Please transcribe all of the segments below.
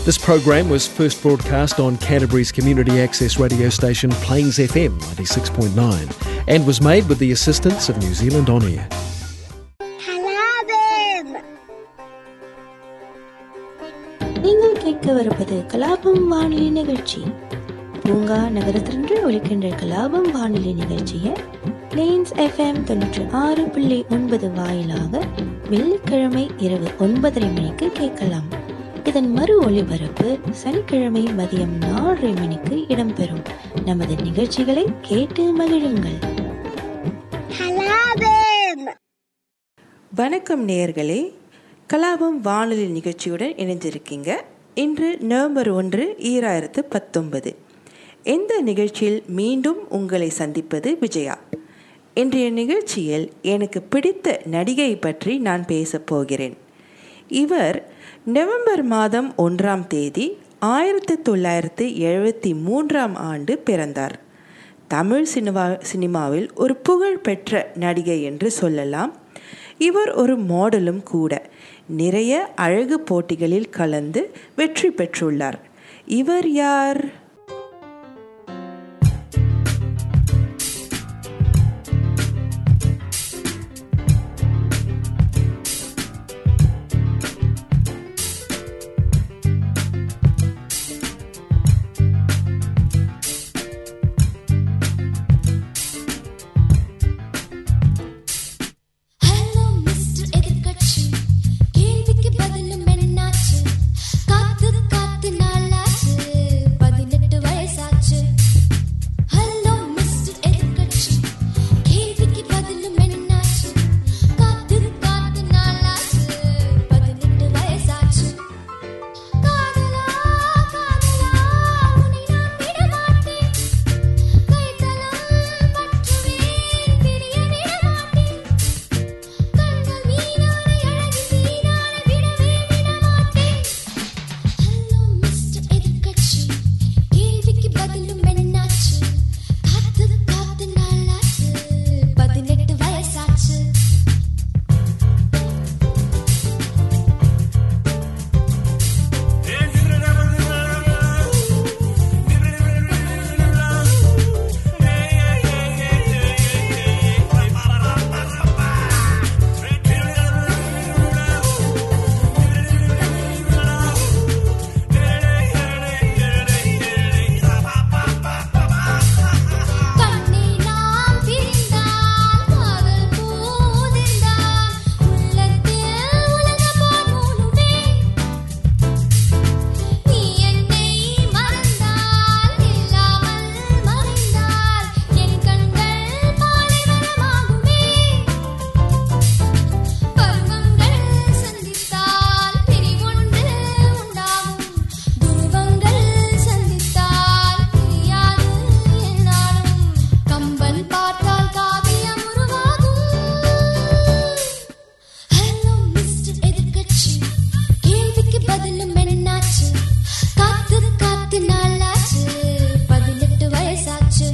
This program was first broadcast on Canterbury's community access radio station Plains FM 96.9 and was made with the assistance of New Zealand On Air. கலாபம் நீங்கள் கேட்கவிருப்பது கலாபம் வானொலி நிகழ்ச்சி பூங்கா நகரத்திலிருந்து ஒழிக்கின்ற கலாபம் வானொலி நிகழ்ச்சியை பிளேன்ஸ் எஃப்எம் தொண்ணூற்றி ஆறு புள்ளி ஒன்பது வாயிலாக வெள்ளிக்கிழமை இரவு ஒன்பதரை மணிக்கு கேட்கலாம் இதன் மறு ஒளிபரப்பு சனிக்கிழமை மதியம் நாலரை மணிக்கு இடம்பெறும் நமது நிகழ்ச்சிகளை கேட்டு மகிழுங்கள் கலாபம் வணக்கம் நேயர்களே கலாபம் வானொலி நிகழ்ச்சியுடன் இணைஞ்சிருக்கீங்க இன்று நவம்பர் ஒன்று ஈராயிரத்து பத்தொன்பது இந்த நிகழ்ச்சியில் மீண்டும் உங்களை சந்திப்பது விஜயா இன்றைய நிகழ்ச்சியில் எனக்கு பிடித்த நடிகை பற்றி நான் பேசப் போகிறேன் இவர் நவம்பர் மாதம் ஒன்றாம் தேதி ஆயிரத்தி தொள்ளாயிரத்தி எழுபத்தி மூன்றாம் ஆண்டு பிறந்தார் தமிழ் சினிமா சினிமாவில் ஒரு புகழ்பெற்ற நடிகை என்று சொல்லலாம் இவர் ஒரு மாடலும் கூட நிறைய அழகு போட்டிகளில் கலந்து வெற்றி பெற்றுள்ளார் இவர் யார் ஹலோ மிஸ்டர் எதிர்க்கட்சி கேள்விக்கு பதிலும் என்னாச்சு காத்து காத்து நாளாச்சு பதினெட்டு வயசாச்சு ஹலோ மிஸ்டர் எதிர்க்கட்சி கேள்விக்கு பதிலும் என்னாச்சு காத்து காத்து நாளாச்சு பதினெட்டு வயசாச்சு காதலா காதலா உன்னை நான் விடமாட்டேன் கைத்தலம் பற்றுவேன் பிரிய விடமாட்டேன் கண்கள் மீனான அழகு மீனான விடவே விடமாட்டேன் ஹலோ மிஸ்டர் எதிர்க்கட்சி கேள்விக்கு பதிலும் என்னாச்சு காத்து காத்து நாளாச்சு பதினெட்டு வயசாச்சு கண்ணை நாம் பிரிந்தால் காதல் பூதிர்ந்தால் உள்ளத்தில் உலகப்பார் மூடுமே நீ என்னை மறந்தால் இல்லாமல் மறைந்தால் என் கண்கள் பாலைவனமாகுமே பருவங்கள் சந்தித்தால் பிரிவொன்று உண்டாகும் துருவங்கள் சந்தித்தால் பிரியாது என்னாலும் கம்பன் பார்த்தால் காவியம் உருவாகும் ஹலோ மிஸ்டர் எதிர்க்கட்சி கேள்விக்கு பதிலும் என்னாச்சு காத்து காத்து நாளாச்சு பதினெட்டு வயசாச்சு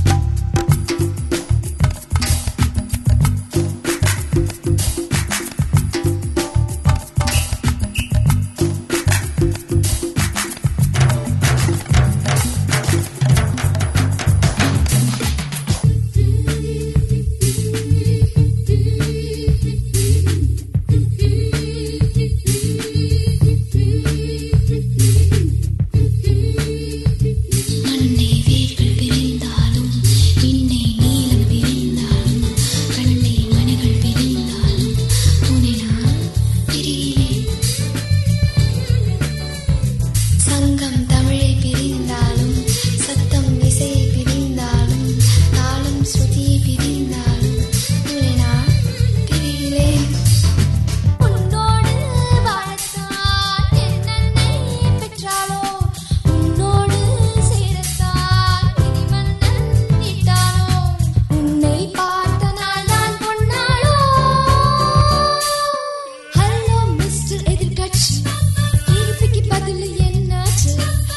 அன்னை வேர்கள் பிரிந்தாலும் இன்னை நீலம் பிரிந்தாலும் கண்ணை மணிகள் பிரிந்தாலும் உன்னை நான் பிரிகிறேன் சங்கம் தமிழை பிரிந்தாலும் சத்தம் இசையை பிரிந்தாலும் தாளம் ஸ்ருதியை பிரிந்தாலும் உன்னை நான் பிரிகிறேன் உன்னோடு வாழத்தான் என்னை பெற்றாளோ உன்னோடு சேரத்தான் இனிமன்னன் இட்டானோ உன்னை பார்த்த நாள் நான் பொன்னாளோ ஹலோ மிஸ்டர் எதிர்க்கட்சி கேள்விக்கு பதில் என்னாச்சு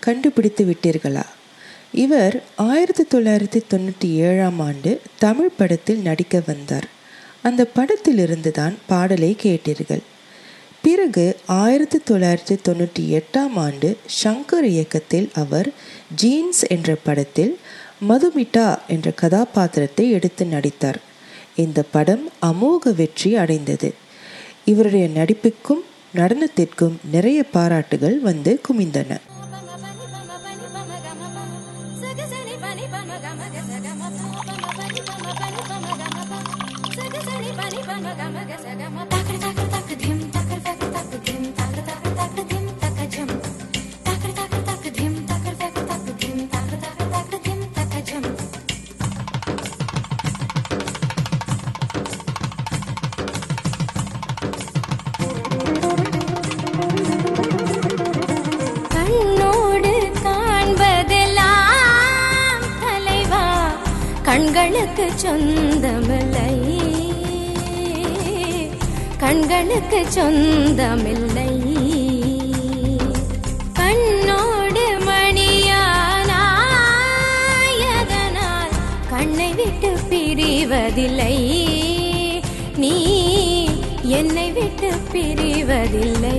கண்டுபிடித்து விட்டீர்களா இவர் ஆயிரத்தி தொள்ளாயிரத்தி தொண்ணூற்றி ஏழாம் ஆண்டு தமிழ் படத்தில் நடிக்க வந்தார் அந்த படத்திலிருந்து தான் பாடலை கேட்டீர்கள் பிறகு ஆயிரத்தி தொள்ளாயிரத்தி தொண்ணூற்றி எட்டாம் ஆண்டு ஷங்கர் இயக்கத்தில் அவர் ஜீன்ஸ் என்ற படத்தில் மதுமிட்டா என்ற கதாபாத்திரத்தை எடுத்து நடித்தார் இந்த படம் அமோக வெற்றி அடைந்தது இவருடைய நடிப்புக்கும் நடனத்திற்கும் நிறைய பாராட்டுகள் வந்து குமிந்தன கண்ணோடு காண்பதெல்லாம் தலைவா கண்களுக்கு சொந்தமில்லை கண்களுக்கு சொந்தமில்லை கண்ணோடு மணியானாயதனால் கண்ணை விட்டு பிரிவதில்லை நீ என்னை விட்டு பிரிவதில்லை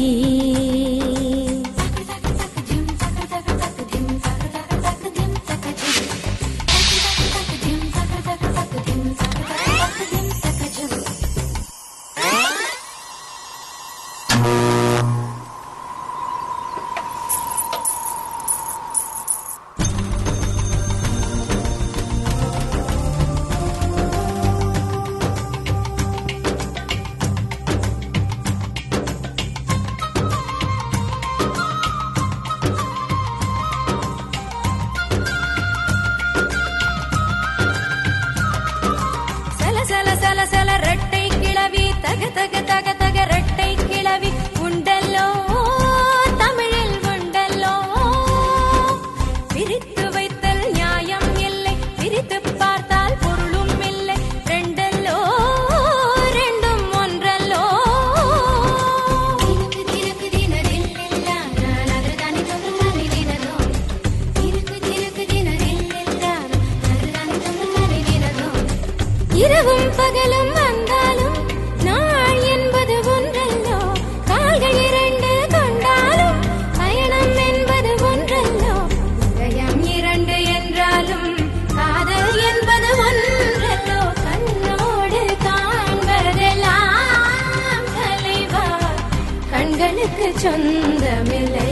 சல சல சல சல ரெட்டை கிளவி தக தக தக தக ரெட்டை கிளவி உண்டல்லோ தமிழில் உண்டல்லோ பிரித்து வைத்தல் நியாயம் இல்லை பிரித்து பார்த்தால் பொருளும் இல்லை ரெண்டல்லோ ரெண்டும் ஒன்றல்லோ திருக்கு திருக்கு தினரில்லா நான் அதுதானே தொகுதானே தினதோ திருக்கு திருக்கு தினரில்லா அதுதானே தொகுதானே தினதோ இரவும் பகலும் வந்தாலும் நாள் என்பது ஒன்றல்லோ கால்கள் இரண்டு கொண்டாலும் பயணம் என்பது ஒன்றல்லோ இதயம் இரண்டு என்றாலும் காதல் என்பது ஒன்றல்லோ கண்ணோடு காண்பதெல்லாம் தலைவா கண்களுக்கு சொந்தமில்லை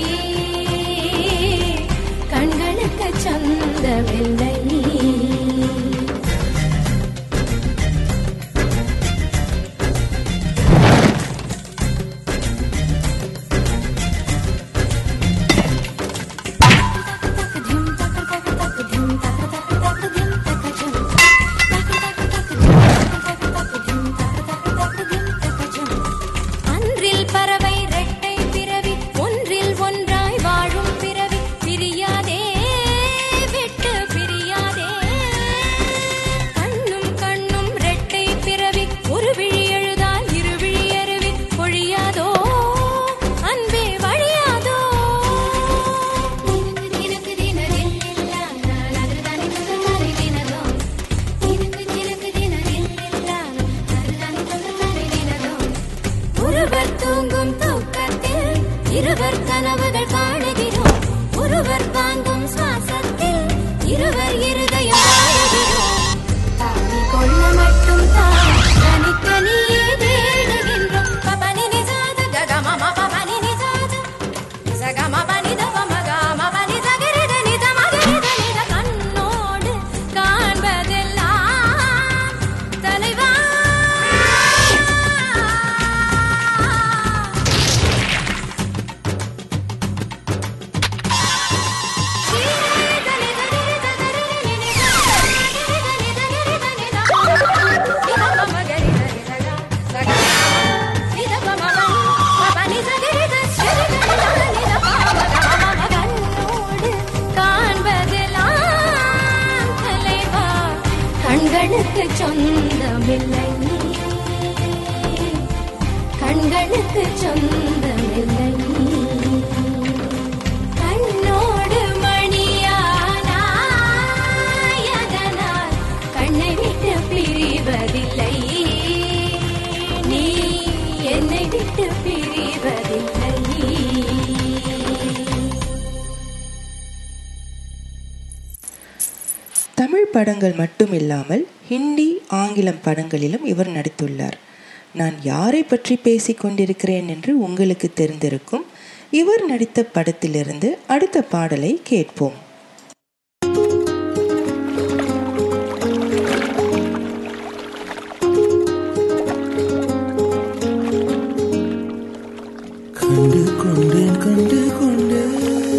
கண்களுக்கு சொந்தமில்லை தமிழ் படங்கள் மட்டும் இல்லாமல் ஹிந்தி ஆங்கிலம் படங்களிலும் இவர் நடித்துள்ளார் நான் யாரை பற்றி பேசிக் கொண்டிருக்கிறேன் என்று உங்களுக்கு தெரிந்திருக்கும் இவர் நடித்த படத்திலிருந்து அடுத்த பாடலை கேட்போம் கண்டு கொண்டேன் கண்டு கொண்டேன்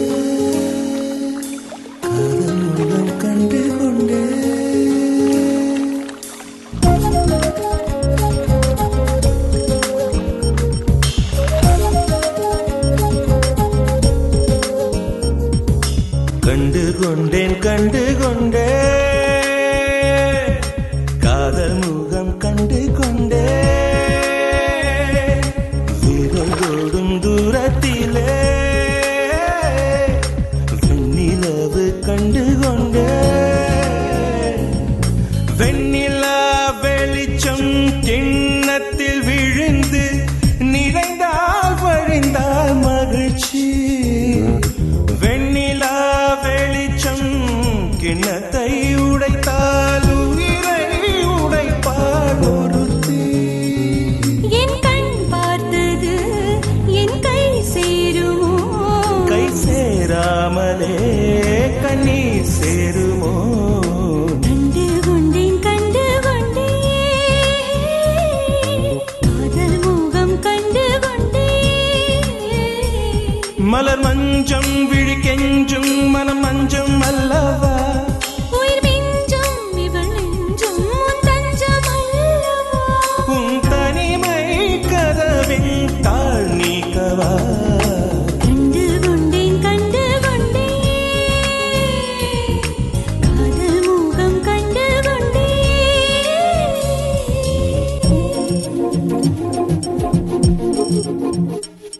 காதல் உள்ளம் கண்டு கொண்டேன் கண்டு கொண்டேன் கண்டு கொண்டேன் காதல் முகம் கண்டு கொண்டேன் விரலோடும் தூரத்திலே வெண்ணிலவு கண்டு கொண்டேன் வெண்ணிலா வெளிச்சம் கிண்ணத்தில் விழுந்து நிறைந்தால் வழிந்தால் மகிழ்ச்சி வெண்ணிலா வெளிச்சம் கிண்ணத்தை உடைத்தால் உயிரை உடைப்பார் ஒருத்தி என் கண் பார்த்தது என் கை சேருமோ கை சேராமலே கண்ணீர் சேருமோ கண்டு கொண்டேன் கண்டு கொண்டேன் காதல் முகம் கண்டு கொண்டேன் மலர் மஞ்சம் விழி கெஞ்சும் மனம் மஞ்சம் அல்லவா உயிர் மிஞ்சும் இவள் நெஞ்சும் உன் தஞ்சம் அல்லவா உன் தனிமை கதவின் தாழ் நீக்கவா கண்டு கொண்டேன் கண்டு கொண்டேன் காதல் முகம் கண்டு கொண்டேன்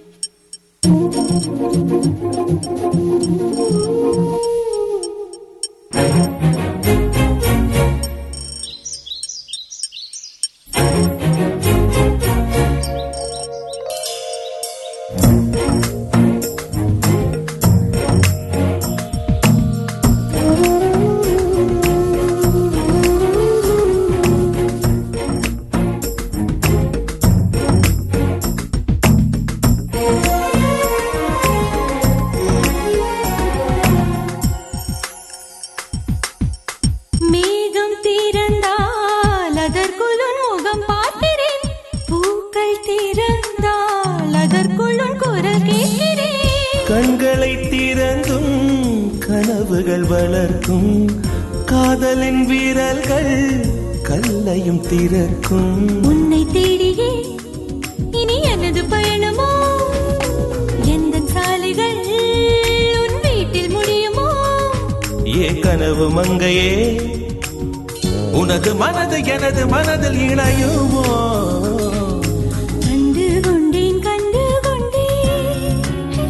மேகம் திறந்தால் அதற்குள் உன் முகம் பார்க்கிறேன் பூக்கள் திறந்தால் அதற்குள் உன் குரல் கேட்கிறேன் கண்களை திறந்தும் கனவுகள் வளர்க்கும் காதலின் வீரர்கள் கல்லையும் திறக்கும் உன்னை தேடியே இனி எனது பயணமோ எந்த சாலைகள் உன் வீட்டில் முடியுமோ ஏ கனவு மங்கையே உனது மனது எனது மனதில் இணையுமோ கண்டு கொண்டேன் கண்டு கொண்டேன்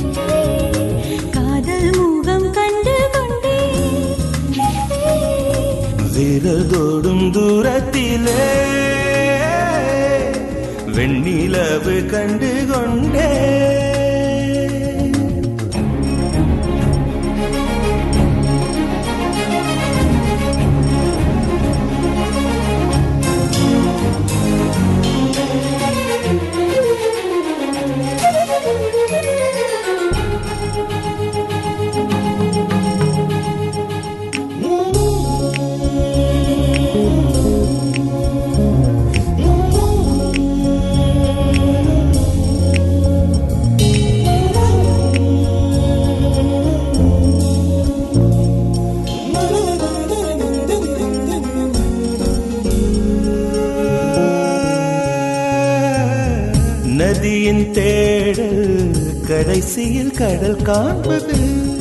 காதல் முகம் கண்டு கொண்டேன் விரல் தோடும் தூரத்திலே வெண்ணிலவு கண்டு கொண்டே நதியின் தேடல் கடைசியில் கடல் காண்பது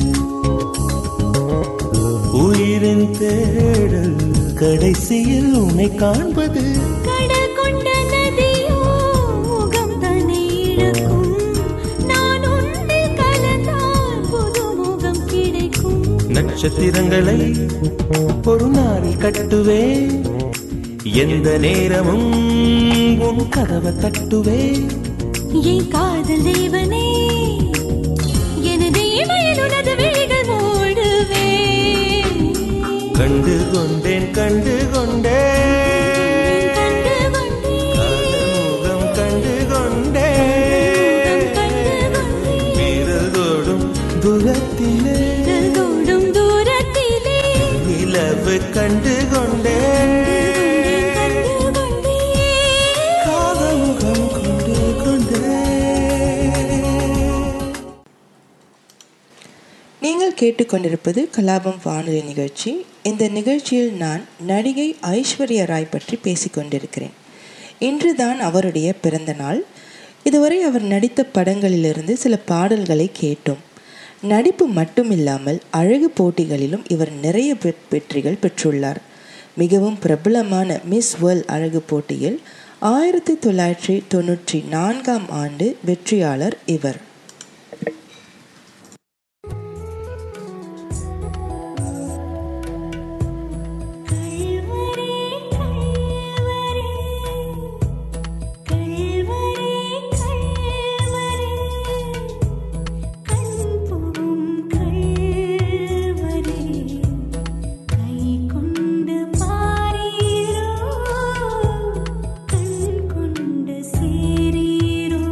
உயிரின் தேடல் கடைசியில் உன்னை காண்பது கடல் கொண்ட நதியோ முகம் தன்னை இழக்கும் நான் உன்னில் கலந்தால் புது முகம் கிடைக்கும் நட்சத்திரங்களை ஒரு நாளில் கட்டுவே எந்த நேரமும் உன் கதவை தட்டுவே என் காதல் தேவனே எனது இமையில் உனது விழிகள் மூடுவேன் கண்டு கொண்டேன் கண்டு கொண்டேன் கண்டு கொண்டேன் முகம் கண்டு கொண்டேன் வீரல் தோடும் தூரத்திலே தூடும் தூரத்திலே நிலவு கண்டு கொண்டேன் கண்டு கொண்டேன் காதல் முகம் கொண்டு கொண்டேன் நீங்கள் கேட்டுக்கொண்டிருப்பது கலாபம் வானொலி நிகழ்ச்சி இந்த நிகழ்ச்சியில் நான் நடிகை ஐஸ்வர்யா ராய் பற்றி பேசிக்கொண்டிருக்கிறேன் இன்றுதான் அவருடைய பிறந்த நாள் இதுவரை அவர் நடித்த படங்களிலிருந்து சில பாடல்களை கேட்டோம் நடிப்பு மட்டுமில்லாமல் அழகு போட்டிகளிலும் இவர் நிறைய வெ- வெற்றிகள் பெற்றுள்ளார் மிகவும் பிரபலமான மிஸ் வேர்ல்ட் அழகு போட்டியில் ஆயிரத்தி தொள்ளாயிரத்தி தொண்ணூற்றி நான்காம் ஆண்டு வெற்றியாளர் இவர் கல்வரே கல்வரே கல்வரே கல்வரே கண்புகும் கல்வரே கை கொண்டு பாரீரோ கண் கொண்டு சேரீரோ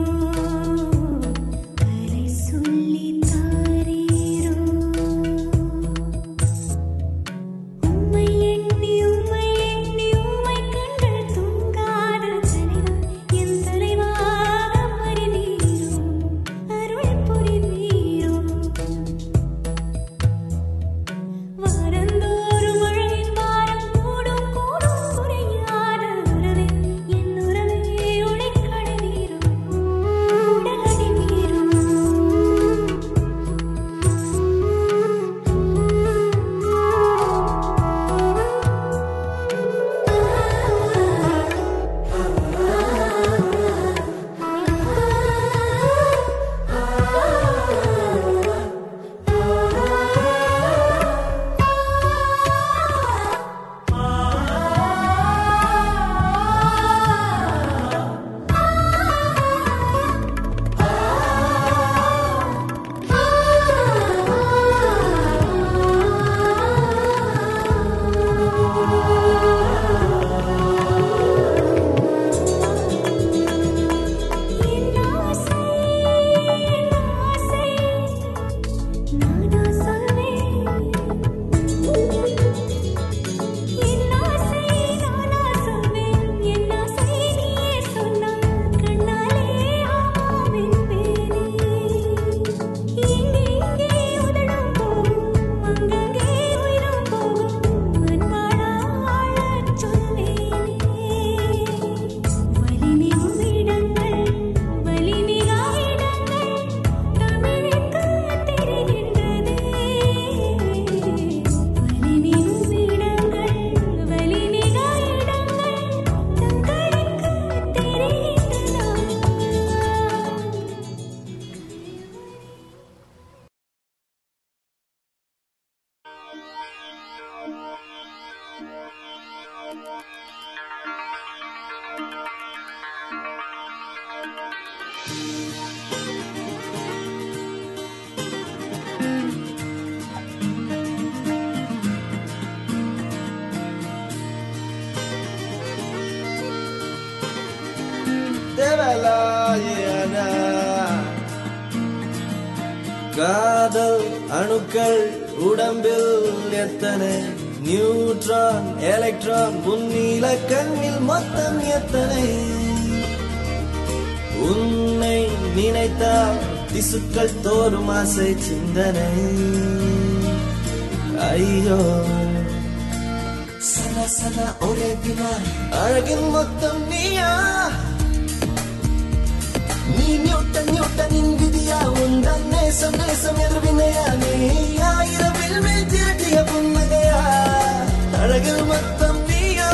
கரை சொல்லி தாரீரோ உம்மை எண்ணி உம்மை எண்ணி உம்மை கண்கள் தூங்காத தலைவா என் தலைவாக மறிவீரோ அருள் புரிவீரோ வாரந்தோறும் அழகின் வாரம் கூடும் கூடும் குறையாத உறவே என் உறவே உழைக்கடவீரோ உடலடிவீரோ என் ஆசை என் ஆசை நானா சொல்வேன் என் ஆசை நானா சொல்வேன் என் ஆசை நீயே சொன்னால் கண்ணாலே ஆமாம் என்பேனே இங்கே இங்கே உதடும் போகும் அங்கங்கே உயிரும் போகும் அன்பாளா வாழச் சொல்வேனே வலிமிகும் இடங்கள் வலிமிகா இடங்கள் தமிழுக்கு தெரிகின்றதே வலிமிகும் இடங்கள் வலிமிகா இடங்கள் தங்களுக்கு தெரிகின்றதா தேவலாயன காதல் அணுக்கள் உடம்பில் எத்தனை நியூட்ரான் எலக்ட்ரான் உன்னில கண்ணில் மொத்தம் எத்தனை உன்னை நினைத்தால் திசுக்கள் தோறும் ஆசை சிந்தனை ஐயோ சதா சதா ஒரே தினா அழகின் மொத்தம் நீயா நீ நியூட்டன் நியூட்டனின் விதியா உந்தன் நேசம் நேசம் எதிர்வினையா நீ ஆயிரவில் மேல் திரட்டிய புன்னகையா அழகில் மொத்தம் நீயா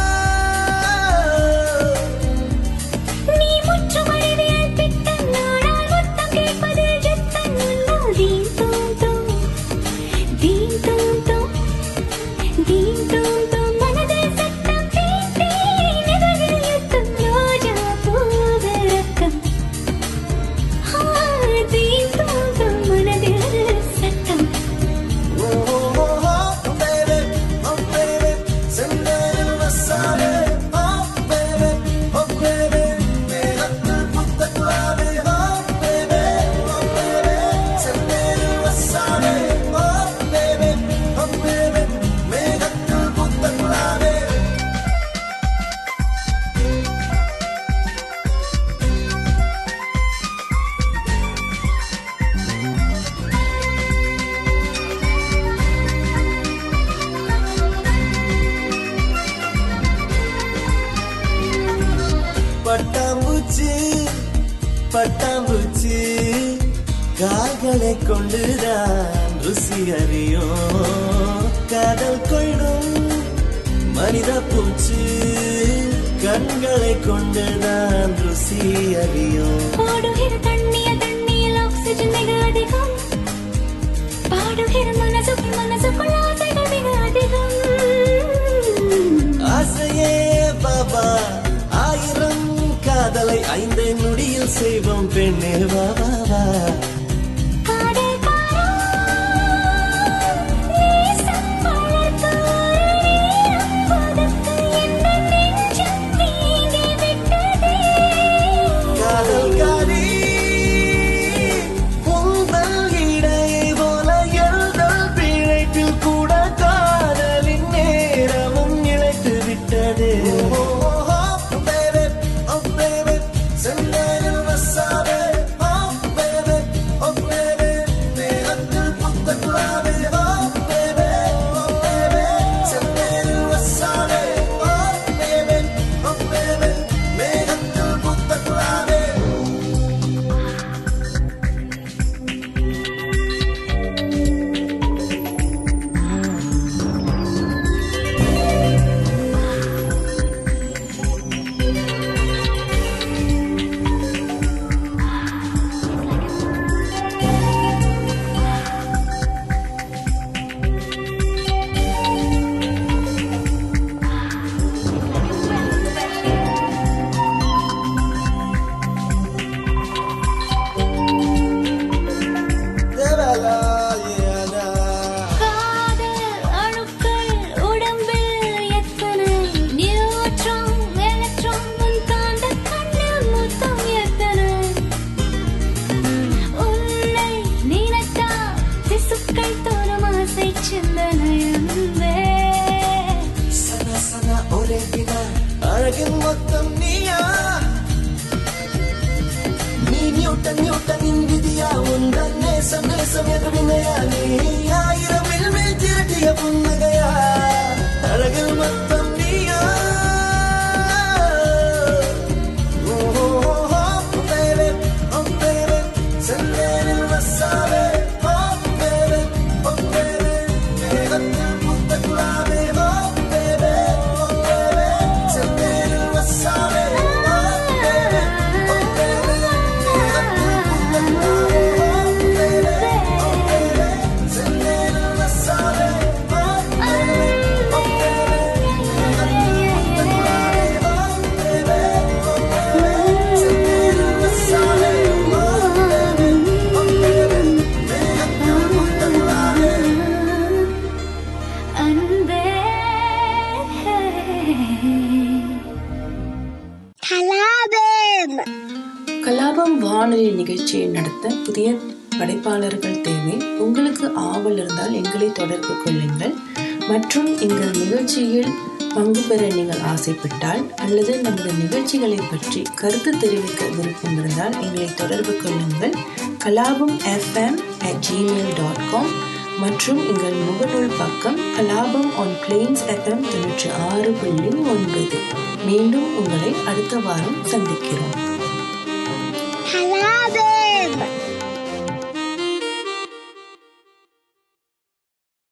நீ முற்று மழைவியல் பித்தன் நாடால் முத்தம் கேட்பதில் ஜித்தன் உன்னால் தீம் தூம் தூம் தீம் தூம் தூம் தீம் தூம் தூம் மனதில் சத்தம் தீம் தீம் இதழில் யுத்தம் ரோஜா பூவிறக்கம் ஆ, தீம் தூம் தூம் மனதில் சத்தம் ஓ பட்டாம்பூச்சி கால்களை கொண்டுதான் ருசி அறியும் காதல் கொள்ளும் மனித பூச்சி கண்களை கொண்டுதான் ருசி அறியும் ஓடுகிற தண்ணிய தண்ணியில் ஆக்சிஜன் மிக அதிகம் பாடுகிற மனசுக்குள் மனசுக்குள் ஆசைகள் மிக அதிகம் ஆசையே பாபா ஆயிரம் காதலை ஐந்து நொடியில் செய்வோம் பெண்ணே வா வா வா காதல் பாரா, நேசம் வளர்க்க ஒரு நேரம் கொடுக்க எந்த நெஞ்சம் நீங்கி விட்டதே. காதல் காரி உங்கள் இடையை போல எழுதல் பிழைப்பில் கூட காதலின் நேரமும் இழைத்து விட்டது மேகத்தில் புத்த குலாவே காதல் அணுக்கள் உடம்பில் எத்தனை நியூட்ரான் எலக்ட்ரான் உன் காந்த கண்ணில் மொத்தம் எத்தனை உன்னை நினைத்தா திசுக்கள் தோறும் ஆசை சிந்தனையுமே சன சன ஒரே வினா அழகின் மொத்தம் நீயா நீ நியூட்டன் நியூட்டனின் விதியா உந்தன் நேசம் நேசம் எதிர்வினையா நீ ஆயிரம் வில்வில் திரட்டிய புன்னகையா அழகில் மொத்தம் நீயா ஓ, ஓ, ஓ, baby, oh, baby, செந்தேனில் வசாவே, oh, baby, oh, baby, மேகத்தில் பூத்த குலாவே, oh, baby, oh, baby, செந்தேனில் வசாவே, oh, baby, oh, baby, மேகத்தில் பூத்த குலாவே, oh, baby, oh, baby, செந்தேனில் வசாவே, oh, baby, oh, baby, மேகத்தில் பூத்த குலாவே, oh, baby, oh, baby, செந்தேனில் வசாவே, oh, baby, oh, baby, மேகத்தில் பூத்த குலாவே. அன்பே கலாபம் வானொலி நிகழ்ச்சியை நடத்த புதிய படைப்பாளர்கள் தேவை உங்களுக்கு ஆவல் இருந்தால் எங்களை தொடர்பு கொள்ளுங்கள் மற்றும் எங்கள் நிகழ்ச்சியில் பங்கு பெற நீங்கள் ஆசைப்பட்டால் அல்லது நமது நிகழ்ச்சிகளை பற்றி கருத்து தெரிவிக்க விருப்பம் இருந்தால் எங்களை தொடர்பு கொள்ளுங்கள் Kalabam F M at Gmail dot com மற்றும் எங்கள் முகநூல் பக்கம் கலாபம் ஆன் பிளேன்ஸ் எஃப்எம் தொண்ணூற்றி ஆறு புள்ளி ஒன்பது மீண்டும் உங்களை அடுத்த வாரம் சந்திக்கிறோம் கலாபே